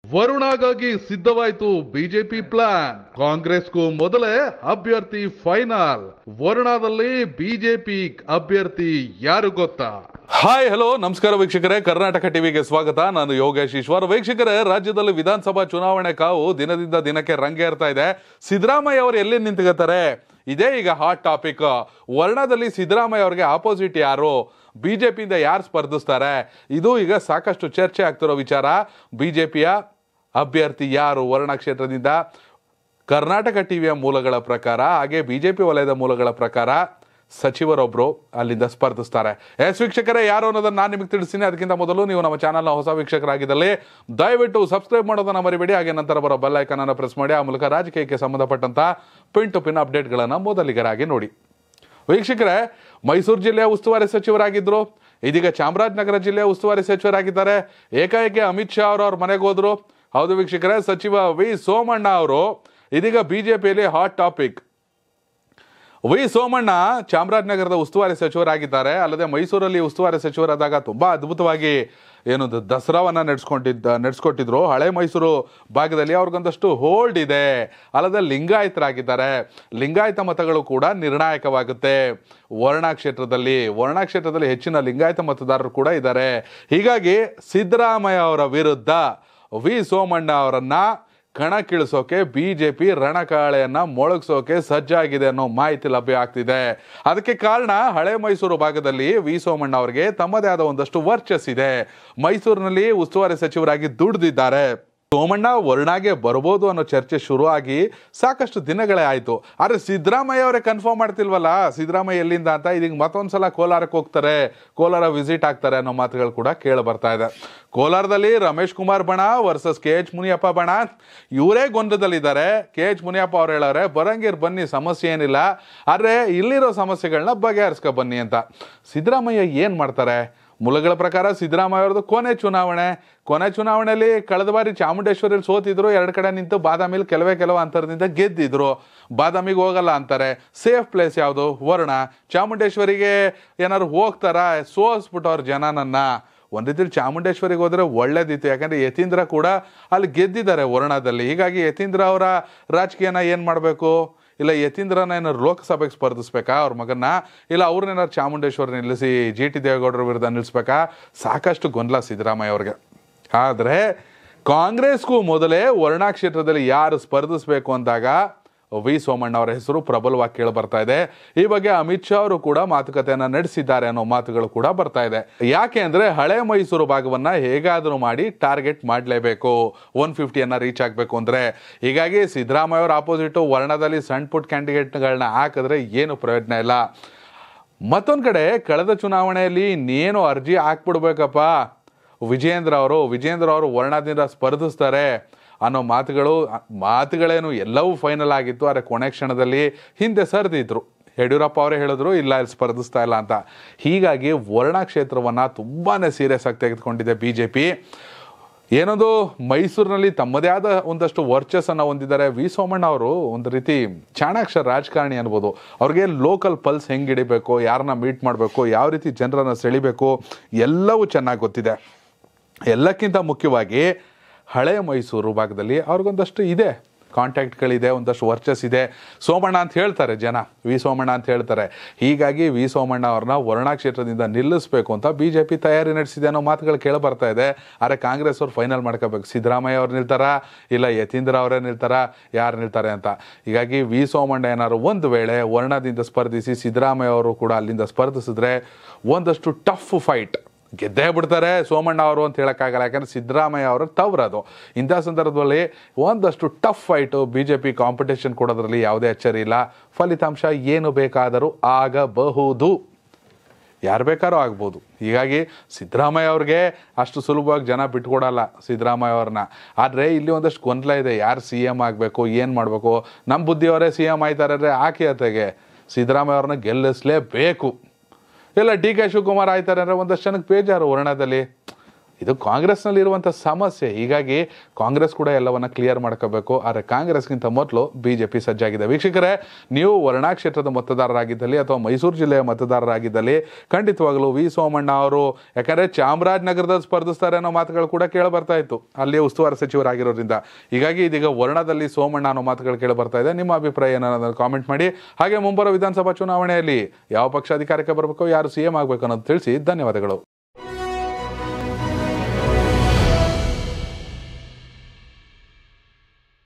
ವರುಣಾಗಾಗಿ ಸಿದ್ಧವಾಯಿತು BJP plan ಕಾಂಗ್ರೆಸ್ಗೂ ಮೊದಲೇ ಅಭ್ಯರ್ಥಿ final ವರುಣಾದಲ್ಲಿ BJP ಅಭ್ಯರ್ಥಿ ಯಾರು ಗೊತ್ತಾ ಹಾಯ್ ಹಲೋ ನಮಸ್ಕಾರ ವೀಕ್ಷಕರೇ ಕರ್ನಾಟಕ ಟಿವಿಗೆ ಸ್ವಾಗತ ನಾನು ಯೋಗೇಶ್ ಈಶ್ವರ್ ವೀಕ್ಷಕರೇ ರಾಜ್ಯದಲ್ಲಿ ವಿಧಾನಸಭಾ ಚುನಾವಣೆ ಕಾವು ದಿನದಿಂದ ದಿನಕ್ಕೆ ರಂಗೇರ್ತಾ ಇದೆ ಸಿದ್ದರಾಮಯ್ಯ ಅವರು ಎಲ್ಲಿ ನಿಂತ್ಕೋತಾರೆ ಇದೇ ಈಗ ಹಾಟ್ ಟಾಪಿಕ್ ವರ್ಣದಲ್ಲಿ ಸಿದ್ದರಾಮಯ್ಯ ಅವರಿಗೆ ಆಪೋಸಿಟ್ ಯಾರು ಬಿಜೆಪಿಯಿಂದ ಯಾರು ಸ್ಪರ್ಧಿಸ್ತಾರೆ ಇದು ಈಗ ಸಾಕಷ್ಟು ಚರ್ಚೆ ಆಗ್ತಿರೋ ವಿಚಾರ ಬಿಜೆಪಿಯ ಅಭ್ಯರ್ಥಿ ಯಾರು ವರ್ಣ ಕ್ಷೇತ್ರದಿಂದ ಕರ್ನಾಟಕ ಟಿವಿಯ ಮೂಲಗಳ ಪ್ರಕಾರ ಹಾಗೆ ಬಿಜೆಪಿ ವಲಯದ ಮೂಲಗಳ ಪ್ರಕಾರ ಸಚಿವರೊಬ್ರು ಅಲ್ಲಿಂದ ಸ್ಪರ್ಧಿಸ್ತಾರೆ ಎಸ್ ವೀಕ್ಷಕರೇ ಯಾರು ಅನ್ನೋದನ್ನ ನಾನು ನಿಮಗೆ ತಿಳಿಸ್ತೀನಿ ಅದಕ್ಕಿಂತ ಮೊದಲು ನೀವು ನಮ್ಮ ಚಾನಲ್ನ ಹೊಸ ವೀಕ್ಷಕರಾಗಿದ್ದಲ್ಲಿ ದಯವಿಟ್ಟು ಸಬ್ಸ್ಕ್ರೈಬ್ ಮಾಡೋದನ್ನ ಮರಿಬೇಡಿ ಹಾಗೆ ನಂತರ ಬರೋ ಬೆಲ್ ಐಕನ್ ಅನ್ನು ಪ್ರೆಸ್ ಮಾಡಿ ಆ ಮೂಲಕ ರಾಜಕೀಯಕ್ಕೆ ಸಂಬಂಧಪಟ್ಟಂತ ಪಿನ್ ಟು ಪಿನ್ ಅಪ್ಡೇಟ್ಗಳನ್ನು ಮೊದಲಿಗರಾಗಿ ನೋಡಿ ವೀಕ್ಷಕರೇ ಮೈಸೂರು ಜಿಲ್ಲೆಯ ಉಸ್ತುವಾರಿ ಸಚಿವರಾಗಿದ್ದರು ಇದೀಗ ಚಾಮರಾಜನಗರ ಜಿಲ್ಲೆಯ ಉಸ್ತುವಾರಿ ಸಚಿವರಾಗಿದ್ದಾರೆ ಏಕಾಏಕಿ ಅಮಿತ್ ಶಾ ಅವರು ಅವ್ರ ಮನೆಗೆ ಹೋದ್ರು ಹೌದು ವೀಕ್ಷಕರೇ ಸಚಿವ ವಿ ಸೋಮಣ್ಣ ಅವರು ಇದೀಗ ಬಿಜೆಪಿಯಲ್ಲಿ ಹಾಟ್ ಟಾಪಿಕ್ ವಿ ಸೋಮಣ್ಣ ಚಾಮರಾಜನಗರದ ಉಸ್ತುವಾರಿ ಸಚಿವರಾಗಿದ್ದಾರೆ ಅಲ್ಲದೆ ಮೈಸೂರಲ್ಲಿ ಉಸ್ತುವಾರಿ ಸಚಿವರಾದಾಗ ತುಂಬಾ ಅದ್ಭುತವಾಗಿ ಏನು ದ- ದಸರಾವನ್ನ ನಡೆಸ್ಕೊಂಡಿದ್ದ ನಡೆಸ್ಕೊಟ್ಟಿದ್ರು ಹಳೆ ಮೈಸೂರು ಭಾಗದಲ್ಲಿ ಅವ್ರಿಗೊಂದಷ್ಟು ಹೋಲ್ಡ್ ಇದೆ ಅಲ್ಲದೆ ಲಿಂಗಾಯತರಾಗಿದ್ದಾರೆ ಲಿಂಗಾಯತ ಮತಗಳು ಕೂಡ ನಿರ್ಣಾಯಕವಾಗುತ್ತೆ ವರ್ಣ ಕ್ಷೇತ್ರದಲ್ಲಿ ವರ್ಣ ಕ್ಷೇತ್ರದಲ್ಲಿ ಹೆಚ್ಚಿನ ಲಿಂಗಾಯತ ಮತದಾರರು ಕೂಡ ಇದ್ದಾರೆ ಹೀಗಾಗಿ ಸಿದ್ದರಾಮಯ್ಯ ಅವರ ವಿರುದ್ಧ ವಿ ಸೋಮಣ್ಣ ಅವರನ್ನ ಕಣಕ್ಕಿಳಿಸೋಕೆ ಬಿಜೆಪಿ ರಣಕಾಳೆಯನ್ನ ಮೊಳಗಿಸೋಕೆ ಸಜ್ಜಾಗಿದೆ ಅನ್ನೋ ಮಾಹಿತಿ ಲಭ್ಯ ಆಗ್ತಿದೆ ಅದಕ್ಕೆ ಕಾರಣ ಹಳೆ ಮೈಸೂರು ಭಾಗದಲ್ಲಿ ವಿ ಸೋಮಣ್ಣ ಅವರಿಗೆ ತಮ್ಮದೇ ಆದ ಒಂದಷ್ಟು ವರ್ಚಸ್ಸಿದೆ ಮೈಸೂರಿನಲ್ಲಿ ಉಸ್ತುವಾರಿ ಸಚಿವರಾಗಿ ದುಡಿದಿದ್ದಾರೆ ಸೋಮಣ್ಣ ವರ್ಣಾಗೆ ಬರ್ಬೋದು ಅನ್ನೋ ಚರ್ಚೆ ಶುರುವಾಗಿ ಸಾಕಷ್ಟು ದಿನಗಳೇ ಆಯ್ತು ಆದ್ರೆ ಸಿದ್ದರಾಮಯ್ಯ ಅವರೇ ಕನ್ಫರ್ಮ್ ಮಾಡ್ತಿಲ್ವಲ್ಲ ಸಿದ್ದರಾಮಯ್ಯ ಎಲ್ಲಿಂದ ಅಂತ ಇದೀಗ ಮತ್ತೊಂದ್ಸಲ ಕೋಲಾರಕ್ಕೆ ಹೋಗ್ತಾರೆ ಕೋಲಾರ ವಿಸಿಟ್ ಆಗ್ತಾರೆ ಅನ್ನೋ ಮಾತುಗಳು ಕೂಡ ಕೇಳ ಬರ್ತಾ ಇದೆ ಕೋಲಾರದಲ್ಲಿ ರಮೇಶ್ ಕುಮಾರ್ ಬಣ ವರ್ಸಸ್ ಕೆ ಎಚ್ ಮುನಿಯಪ್ಪ ಬಣ ಇವರೇ ಗೊಂದದಲ್ಲಿದ್ದಾರೆ ಕೆ ಎಚ್ ಮುನಿಯಪ್ಪ ಅವ್ರು ಹೇಳೋರೆ ಬರಂಗಿರ್ ಬನ್ನಿ ಸಮಸ್ಯೆ ಏನಿಲ್ಲ ಆದ್ರೆ ಇಲ್ಲಿರೋ ಸಮಸ್ಯೆಗಳನ್ನ ಬಗೆಹರಿಸ್ಕೊ ಬನ್ನಿ ಅಂತ ಸಿದ್ದರಾಮಯ್ಯ ಏನ್ ಮಾಡ್ತಾರೆ ಮೂಲಗಳ ಪ್ರಕಾರ ಸಿದ್ದರಾಮಯ್ಯ ಅವ್ರದ್ದು ಕೊನೆ ಚುನಾವಣೆ ಕೊನೆ ಚುನಾವಣೆಯಲ್ಲಿ ಕಳೆದ ಬಾರಿ ಚಾಮುಂಡೇಶ್ವರಿಯಲ್ಲಿ ಸೋತಿದ್ರು ಎರಡು ಕಡೆ ನಿಂತು ಬಾದಾಮಿಲಿ ಕೆಲವೇ ಕೆಲವು ಅಂತರದಿಂದ ಗೆದ್ದಿದ್ರು ಬಾದಾಮಿಗೆ ಹೋಗಲ್ಲ ಅಂತಾರೆ ಸೇಫ್ ಪ್ಲೇಸ್ ಯಾವುದು ವರ್ಣ ಚಾಮುಂಡೇಶ್ವರಿಗೆ ಏನಾದ್ರು ಹೋಗ್ತಾರ ಸೋಸ್ಬಿಟ್ಟವ್ರ ಜನನನ್ನ ಒಂದ್ ರೀತಿ ಚಾಮುಂಡೇಶ್ವರಿಗೆ ಹೋದ್ರೆ ಒಳ್ಳೇದಿತ್ತು ಯಾಕಂದ್ರೆ ಯತೀಂದ್ರ ಕೂಡ ಅಲ್ಲಿ ಗೆದ್ದಿದ್ದಾರೆ ವರ್ಣದಲ್ಲಿ ಹೀಗಾಗಿ ಯತೀಂದ್ರ ಅವರ ರಾಜಕೀಯನ ಏನ್ ಮಾಡಬೇಕು ಇಲ್ಲ ಯತೀಂದ್ರನ ಏನಾದ್ರು ಲೋಕಸಭೆಗೆ ಸ್ಪರ್ಧಿಸ್ಬೇಕಾ ಅವ್ರ ಮಗನ್ನ ಇಲ್ಲ ಅವ್ರನ್ನೇನಾದ್ರು ಚಾಮುಂಡೇಶ್ವರಿ ನಿಲ್ಲಿಸಿ ಜಿ ಟಿ ದೇವೇಗೌಡರ ವಿರುದ್ಧ ನಿಲ್ಲಿಸ್ಬೇಕಾ ಸಾಕಷ್ಟು ಗೊಂದಲ ಸಿದ್ದರಾಮಯ್ಯ ಅವ್ರಿಗೆ ಆದರೆ ಕಾಂಗ್ರೆಸ್ಗೂ ಮೊದಲೇ ವರ್ಣಾ ಕ್ಷೇತ್ರದಲ್ಲಿ ಯಾರು ಸ್ಪರ್ಧಿಸಬೇಕು ಅಂದಾಗ ವಿ ಸೋಮಣ್ಣ ಅವರ ಹೆಸರು ಪ್ರಬಲವಾಗಿ ಕೇಳಿ ಬರ್ತಾ ಇದೆ ಈ ಬಗ್ಗೆ ಅಮಿತ್ ಶಾ ಅವರು ಕೂಡ ಮಾತುಕತೆಯನ್ನ ನಡೆಸಿದ್ದಾರೆ ಅನ್ನೋ ಮಾತುಗಳು ಕೂಡ ಬರ್ತಾ ಇದೆ ಯಾಕೆ ಅಂದ್ರೆ ಹಳೆ ಮೈಸೂರು ಭಾಗವನ್ನ ಹೇಗಾದರೂ ಮಾಡಿ ಟಾರ್ಗೆಟ್ ಮಾಡಲೇಬೇಕು ಒನ್ ಫಿಫ್ಟಿಯನ್ನ ರೀಚ್ ಆಗಬೇಕು ಅಂದ್ರೆ ಹೀಗಾಗಿ ಸಿದ್ದರಾಮಯ್ಯ ಅವರ ಆಪೋಸಿಟ್ ವರ್ಣದಲ್ಲಿ ಸಣ್ಣ ಪುಟ್ಟ ಕ್ಯಾಂಡಿಡೇಟ್ಗಳನ್ನ ಹಾಕಿದ್ರೆ ಏನು ಪ್ರಯೋಜನ ಇಲ್ಲ ಮತ್ತೊಂದ್ ಕಡೆ ಕಳೆದ ಚುನಾವಣೆಯಲ್ಲಿ ಇನ್ನೇನು ಅರ್ಜಿ ಹಾಕ್ಬಿಡ್ಬೇಕಪ್ಪ ವಿಜೇಂದ್ರ ಅವರು ವಿಜೇಂದ್ರ ಅವರು ವರ್ಣದಿಂದ ಸ್ಪರ್ಧಿಸ್ತಾರೆ ಅನ್ನೋ ಮಾತುಗಳು ಮಾತುಗಳೇನು ಎಲ್ಲವೂ ಫೈನಲ್ ಆಗಿತ್ತು ಆದರೆ ಕೊನೆ ಕ್ಷಣದಲ್ಲಿ ಹಿಂದೆ ಸರಿದಿದ್ರು ಯಡಿಯೂರಪ್ಪ ಅವರೇ ಹೇಳಿದ್ರು ಇಲ್ಲ ಇಲ್ಲಿ ಸ್ಪರ್ಧಿಸ್ತಾ ಇಲ್ಲ ಅಂತ ಹೀಗಾಗಿ ವರ್ಣ ಕ್ಷೇತ್ರವನ್ನ ತುಂಬಾನೇ ಸೀರಿಯಸ್ ಆಗಿ ತೆಗೆದುಕೊಂಡಿದೆ ಬಿಜೆಪಿ ಏನದು ಮೈಸೂರಿನಲ್ಲಿ ತಮ್ಮದೇ ಆದ ಒಂದಷ್ಟು ವರ್ಚಸ್ಸನ್ನು ಹೊಂದಿದ್ದಾರೆ ವಿ ಸೋಮಣ್ಣ ಅವರು ಒಂದು ರೀತಿ ಚಾಣಾಕ್ಷ ರಾಜಕಾರಣಿ ಅನ್ಬೋದು ಅವ್ರಿಗೆ ಲೋಕಲ್ ಪಲ್ಸ್ ಹೆಂಗೆ ಹಿಡಿಬೇಕು ಯಾರನ್ನ ಮೀಟ್ ಮಾಡಬೇಕು ಯಾವ ರೀತಿ ಜನರನ್ನ ಸೆಳಿಬೇಕು ಎಲ್ಲವೂ ಚೆನ್ನಾಗಿ ಗೊತ್ತಿದೆ ಎಲ್ಲಕ್ಕಿಂತ ಮುಖ್ಯವಾಗಿ ಹಳೆ ಮೈಸೂರು ಭಾಗದಲ್ಲಿ ಅವ್ರಿಗೊಂದಷ್ಟು ಇದೆ ಕಾಂಟ್ಯಾಕ್ಟ್ಗಳಿದೆ ಒಂದಷ್ಟು ವರ್ಚಸ್ ಇದೆ ಸೋಮಣ್ಣ ಅಂತ ಹೇಳ್ತಾರೆ ಜನ ವಿ ಸೋಮಣ್ಣ ಅಂತ ಹೇಳ್ತಾರೆ ಹೀಗಾಗಿ ವಿ ಸೋಮಣ್ಣ ಅವ್ರನ್ನ ವರ್ಣಾ ಕ್ಷೇತ್ರದಿಂದ ನಿಲ್ಲಿಸಬೇಕು ಅಂತ ಬಿಜೆಪಿ ತಯಾರಿ ನಡೆಸಿದೆ ಅನ್ನೋ ಮಾತುಗಳು ಕೇಳ ಬರ್ತಾ ಇದೆ ಆದರೆ ಕಾಂಗ್ರೆಸ್ ಅವ್ರು ಫೈನಲ್ ಮಾಡ್ಕೋಬೇಕು ಸಿದ್ದರಾಮಯ್ಯ ಅವ್ರು ನಿಲ್ತಾರಾ ಇಲ್ಲ ಯತೀಂದ್ರ ಅವರೇ ನಿಲ್ತಾರಾ ಯಾರು ನಿಲ್ತಾರೆ ಅಂತ ಹೀಗಾಗಿ ವಿ ಸೋಮಣ್ಣ ಏನಾದ್ರು ಒಂದು ವೇಳೆ ವರ್ಣದಿಂದ ಸ್ಪರ್ಧಿಸಿ ಸಿದ್ದರಾಮಯ್ಯ ಅವರು ಕೂಡ ಅಲ್ಲಿಂದ ಸ್ಪರ್ಧಿಸಿದ್ರೆ ಒಂದಷ್ಟು ಟಫ್ ಫೈಟ್ ಗೆದ್ದೇ ಬಿಡ್ತಾರೆ ಸೋಮಣ್ಣ ಅವರು ಅಂತ ಹೇಳಕ್ಕಾಗಲ್ಲ ಯಾಕಂದ್ರೆ ಸಿದ್ದರಾಮಯ್ಯ ಅವರು ತವರದು ಇಂಥ ಸಂದರ್ಭದಲ್ಲಿ ಒಂದಷ್ಟು tough fight B J P competition ಕೊಡೋದ್ರಲ್ಲಿ ಯಾವುದೇ ಅಚ್ಚರಿ ಇಲ್ಲ ಫಲಿತಾಂಶ ಏನು ಬೇಕಾದರೂ ಆಗಬಹುದು ಯಾರು ಬೇಕಾದ್ರೂ ಆಗ್ಬೋದು ಹೀಗಾಗಿ ಸಿದ್ದರಾಮಯ್ಯ ಅವ್ರಿಗೆ ಅಷ್ಟು ಸುಲಭವಾಗಿ ಜನ ಬಿಟ್ಕೊಡಲ್ಲ ಸಿದ್ದರಾಮಯ್ಯ ಅವ್ರನ್ನ ಆದರೆ ಇಲ್ಲಿ ಒಂದಷ್ಟು ಗೊಂದಲ ಇದೆ ಯಾರು ಸಿ ಎಮ್ ಆಗಬೇಕು ಏನು ಮಾಡಬೇಕು ನಮ್ಮ ಬುದ್ಧಿಯವರೇ ಸಿ ಎಮ್ ಆಯ್ತಾರೆ ಅಂದರೆ ಆಕೆ ಅತೆಗೆ ಸಿದ್ದರಾಮಯ್ಯ ಅವ್ರನ್ನ ಗೆಲ್ಲಿಸಲೇಬೇಕು ಇಲ್ಲ ಡಿ ಕೆ ಶಿವಕುಮಾರ್ ಆಯ್ತಾರೆ ಅಂದರೆ ಒಂದಷ್ಟು ಜನಕ್ಕೆ ಬೇಜಾರು ವರ್ಣದಲ್ಲಿ ಇದು ಕಾಂಗ್ರೆಸ್ನಲ್ಲಿ ಇರುವಂಥ ಸಮಸ್ಯೆ ಹೀಗಾಗಿ ಕಾಂಗ್ರೆಸ್ ಕೂಡ ಎಲ್ಲವನ್ನ ಕ್ಲಿಯರ್ ಮಾಡ್ಕೋಬೇಕು ಆದರೆ ಕಾಂಗ್ರೆಸ್ಗಿಂತ ಮೊದಲು ಬಿಜೆಪಿ ಸಜ್ಜಾಗಿದೆ ವೀಕ್ಷಕರೇ ನೀವು ವರ್ಣಾ ಕ್ಷೇತ್ರದ ಮತದಾರರಾಗಿದ್ದಲ್ಲಿ ಅಥವಾ ಮೈಸೂರು ಜಿಲ್ಲೆಯ ಮತದಾರರಾಗಿದ್ದಲ್ಲಿ ಖಂಡಿತವಾಗಲೂ ವಿ ಸೋಮಣ್ಣ ಅವರು ಯಾಕಂದ್ರೆ ಚಾಮರಾಜನಗರದಲ್ಲಿ ಸ್ಪರ್ಧಿಸ್ತಾರೆ ಅನ್ನೋ ಮಾತುಗಳು ಕೂಡ ಕೇಳಿ ಬರ್ತಾ ಇತ್ತು ಅಲ್ಲಿ ಉಸ್ತುವಾರಿ ಸಚಿವರಾಗಿರೋದ್ರಿಂದ ಹೀಗಾಗಿ ಇದೀಗ ವರ್ಣದಲ್ಲಿ ಸೋಮಣ್ಣ ಅನ್ನೋ ಮಾತುಗಳು ಕೇಳಿ ಬರ್ತಾ ಇದೆ ನಿಮ್ಮ ಅಭಿಪ್ರಾಯ ಏನಾದ್ರು ಕಾಮೆಂಟ್ ಮಾಡಿ ಹಾಗೆ ಮುಂಬರುವ ವಿಧಾನಸಭಾ ಚುನಾವಣೆಯಲ್ಲಿ ಯಾವ ಪಕ್ಷ ಅಧಿಕಾರಕ್ಕೆ ಬರಬೇಕು ಯಾರು ಸಿ ಎಂ ಆಗಬೇಕು ಅನ್ನೋದು ತಿಳಿಸಿ ಧನ್ಯವಾದಗಳು